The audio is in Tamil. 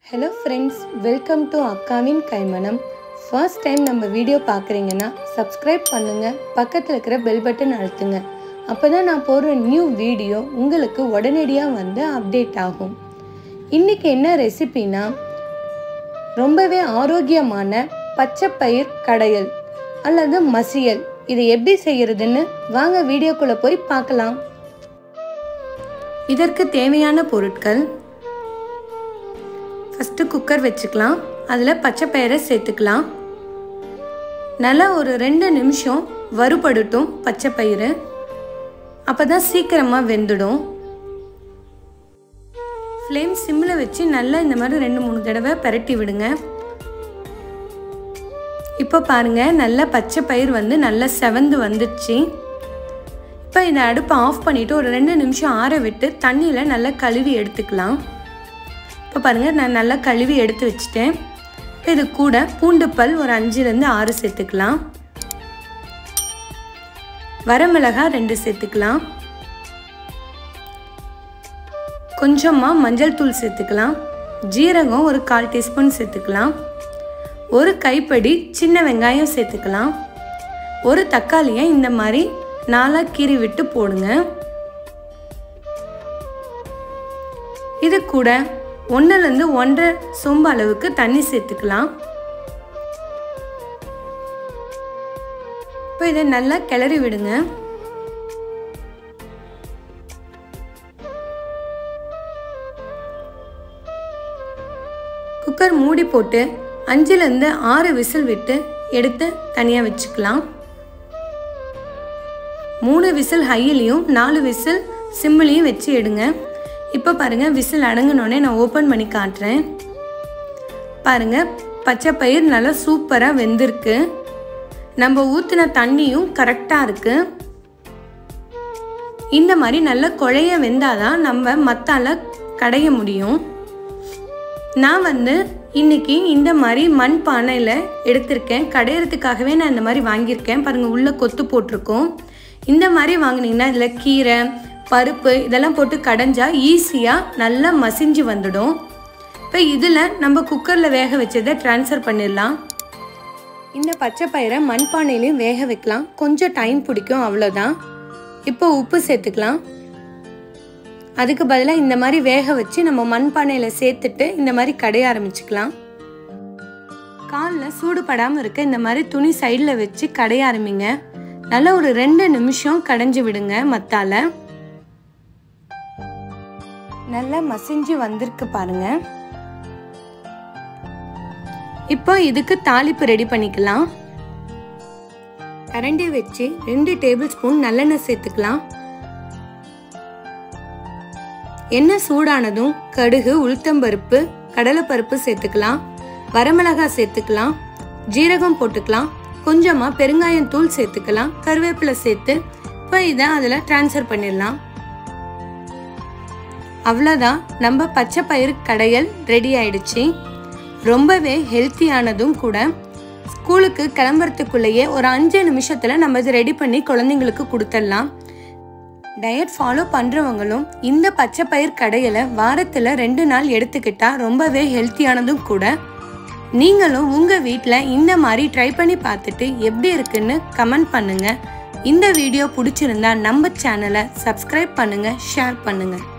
ஹலோ ஃப்ரெண்ட்ஸ் வெல்கம் டு அக்காவின் கைமணம் ஃபர்ஸ்ட் டைம் நம்ம வீடியோ பார்க்குறீங்கன்னா சப்ஸ்கிரைப் பண்ணுங்கள் பக்கத்தில் இருக்கிற பெல் பட்டன் அழுத்துங்க அப்போ தான் நான் போடுற நியூ வீடியோ உங்களுக்கு உடனடியாக வந்து அப்டேட் ஆகும் இன்றைக்கி என்ன ரெசிபினா ரொம்பவே ஆரோக்கியமான பச்சைப்பயிர் கடையல் அல்லது மசியல் இதை எப்படி செய்யறதுன்னு வாங்க வீடியோக்குள்ளே போய் பார்க்கலாம் இதற்கு தேவையான பொருட்கள் ஃபஸ்ட்டு குக்கர் வச்சுக்கலாம் அதில் பச்சை பயிரை சேர்த்துக்கலாம் நல்லா ஒரு ரெண்டு நிமிஷம் வறுபடட்டும் பச்சை பயிறு அப்போ தான் சீக்கிரமாக வெந்துடும் ஃப்ளேம் சிம்மில் வச்சு நல்லா இந்த மாதிரி ரெண்டு மூணு தடவை பரட்டி விடுங்க இப்போ பாருங்கள் நல்லா பச்சை பயிர் வந்து நல்லா செவந்து வந்துடுச்சு இப்போ இந்த அடுப்பை ஆஃப் பண்ணிவிட்டு ஒரு ரெண்டு நிமிஷம் ஆற விட்டு தண்ணியில் நல்லா கழுவி எடுத்துக்கலாம் இப்போ பாருங்கள் நான் நல்லா கழுவி எடுத்து வச்சுட்டேன் இப்போ இது கூட பூண்டு பல் ஒரு அஞ்சுலேருந்து ஆறு சேர்த்துக்கலாம் வரமிளகாய் ரெண்டு சேர்த்துக்கலாம் கொஞ்சமாக மஞ்சள் தூள் சேர்த்துக்கலாம் ஜீரகம் ஒரு கால் டீஸ்பூன் சேர்த்துக்கலாம் ஒரு கைப்படி சின்ன வெங்காயம் சேர்த்துக்கலாம் ஒரு தக்காளியை இந்த மாதிரி நாலாக கீறி விட்டு போடுங்க இது கூட ஒன்றுலேருந்து ஒன்றரை சொம்பு அளவுக்கு தண்ணி சேர்த்துக்கலாம் இப்போ இதை நல்லா கிளறி விடுங்க குக்கர் மூடி போட்டு அஞ்சுலேருந்து ஆறு விசில் விட்டு எடுத்து தனியாக வச்சுக்கலாம் மூணு விசில் ஹையிலையும் நாலு விசில் சிம்மிலையும் வச்சு எடுங்க இப்போ பாருங்கள் விசில் அடங்கினோடனே நான் ஓப்பன் பண்ணி காட்டுறேன் பாருங்கள் பச்சை பயிர் நல்லா சூப்பராக வெந்திருக்கு நம்ம ஊற்றின தண்ணியும் கரெக்டாக இருக்குது இந்த மாதிரி நல்லா குழைய வெந்தாதான் நம்ம மத்தால கடைய முடியும் நான் வந்து இன்னைக்கு இந்த மாதிரி மண் பானையில் எடுத்திருக்கேன் கடையிறதுக்காகவே நான் இந்த மாதிரி வாங்கியிருக்கேன் பாருங்கள் உள்ளே கொத்து போட்டிருக்கோம் இந்த மாதிரி வாங்கினீங்கன்னா இதில் கீரை பருப்பு இதெல்லாம் போட்டு கடைஞ்சா ஈஸியாக நல்லா மசிஞ்சு வந்துடும் இப்போ இதில் நம்ம குக்கரில் வேக வச்சதை ட்ரான்ஸ்ஃபர் பண்ணிடலாம் இந்த பச்சை பயிரை மண்பானையிலையும் வேக வைக்கலாம் கொஞ்சம் டைம் பிடிக்கும் அவ்வளோதான் இப்போ உப்பு சேர்த்துக்கலாம் அதுக்கு பதிலாக இந்த மாதிரி வேக வச்சு நம்ம மண்பானையில் சேர்த்துட்டு இந்த மாதிரி கடைய ஆரம்பிச்சுக்கலாம் காலில் சூடுபடாமல் இருக்க இந்த மாதிரி துணி சைடில் வச்சு கடைய ஆரம்பிங்க நல்லா ஒரு ரெண்டு நிமிஷம் கடைஞ்சி விடுங்க மத்தால நல்லா மசிஞ்சு வந்திருக்கு பாருங்க இப்போ இதுக்கு தாளிப்பு ரெடி பண்ணிக்கலாம் கரண்டி வச்சு ரெண்டு டேபிள் ஸ்பூன் நல்லெண்ணெய் சேர்த்துக்கலாம் எண்ணெய் சூடானதும் கடுகு உளுத்தம்பருப்பு கடலைப்பருப்பு சேர்த்துக்கலாம் வரமிளகாய் சேர்த்துக்கலாம் ஜீரகம் போட்டுக்கலாம் கொஞ்சமாக பெருங்காயம் தூள் சேர்த்துக்கலாம் கருவேப்பிலை சேர்த்து இப்போ இதை அதில் ட்ரான்ஸ்ஃபர் பண்ணிடலாம் அவ்வளோதான் நம்ம பச்சை பயிர் கடையல் ரெடி ஆயிடுச்சு ரொம்பவே ஹெல்த்தியானதும் கூட ஸ்கூலுக்கு கிளம்புறதுக்குள்ளேயே ஒரு அஞ்சு நிமிஷத்தில் நம்ம இதை ரெடி பண்ணி குழந்தைங்களுக்கு கொடுத்துடலாம் டயட் ஃபாலோ பண்ணுறவங்களும் இந்த பச்சை பயிர் கடையலை வாரத்தில் ரெண்டு நாள் எடுத்துக்கிட்டா ரொம்பவே ஹெல்த்தியானதும் கூட நீங்களும் உங்கள் வீட்டில் இந்த மாதிரி ட்ரை பண்ணி பார்த்துட்டு எப்படி இருக்குன்னு கமெண்ட் பண்ணுங்கள் இந்த வீடியோ பிடிச்சிருந்தா நம்ம சேனலை சப்ஸ்கிரைப் பண்ணுங்கள் ஷேர் பண்ணுங்கள்